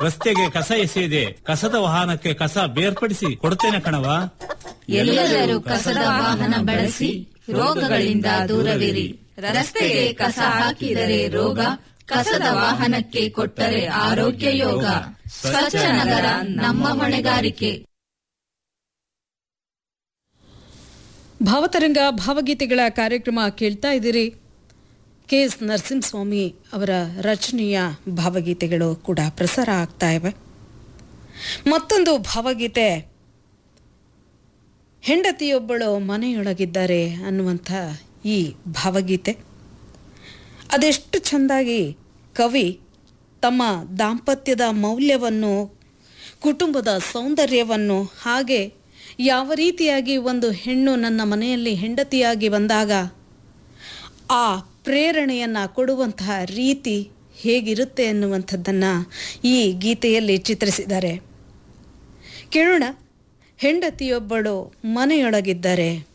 ರಸ್ತೆಗೆ ಕಸ ಎಸೆಯದೆ ಕಸದ ವಾಹನಕ್ಕೆ ಕಸ ಬೇರ್ಪಡಿಸಿ ಕೊಡ್ತೇನೆ ಕಣವ ಎಲ್ಲರೂ ಕಸದ ವಾಹನ ಬಳಸಿ ರೋಗಗಳಿಂದ ದೂರವಿರಿ ರಸ್ತೆಗೆ ಕಸ ಹಾಕಿದರೆ ರೋಗ ಕಸದ ವಾಹನಕ್ಕೆ ಕೊಟ್ಟರೆ ಆರೋಗ್ಯ ಯೋಗ ಸ್ವಚ್ಛ ನಗರ ನಮ್ಮ ಹೊಣೆಗಾರಿಕೆ ಭಾವತರಂಗ ಭಾವಗೀತೆಗಳ ಕಾರ್ಯಕ್ರಮ ಕೇಳ್ತಾ ಇದ್ದೀರಿ ಕೆ ಎಸ್ ನರಸಿಂಹಸ್ವಾಮಿ ಅವರ ರಚನೆಯ ಭಾವಗೀತೆಗಳು ಕೂಡ ಪ್ರಸಾರ ಆಗ್ತಾ ಇವೆ ಮತ್ತೊಂದು ಭಾವಗೀತೆ ಹೆಂಡತಿಯೊಬ್ಬಳು ಮನೆಯೊಳಗಿದ್ದಾರೆ ಅನ್ನುವಂಥ ಈ ಭಾವಗೀತೆ ಅದೆಷ್ಟು ಚೆಂದಾಗಿ ಕವಿ ತಮ್ಮ ದಾಂಪತ್ಯದ ಮೌಲ್ಯವನ್ನು ಕುಟುಂಬದ ಸೌಂದರ್ಯವನ್ನು ಹಾಗೆ ಯಾವ ರೀತಿಯಾಗಿ ಒಂದು ಹೆಣ್ಣು ನನ್ನ ಮನೆಯಲ್ಲಿ ಹೆಂಡತಿಯಾಗಿ ಬಂದಾಗ ಆ ಪ್ರೇರಣೆಯನ್ನು ಕೊಡುವಂತಹ ರೀತಿ ಹೇಗಿರುತ್ತೆ ಅನ್ನುವಂಥದ್ದನ್ನು ಈ ಗೀತೆಯಲ್ಲಿ ಚಿತ್ರಿಸಿದ್ದಾರೆ ಕೇಳೋಣ ಹೆಂಡತಿಯೊಬ್ಬಳು ಮನೆಯೊಳಗಿದ್ದರೆ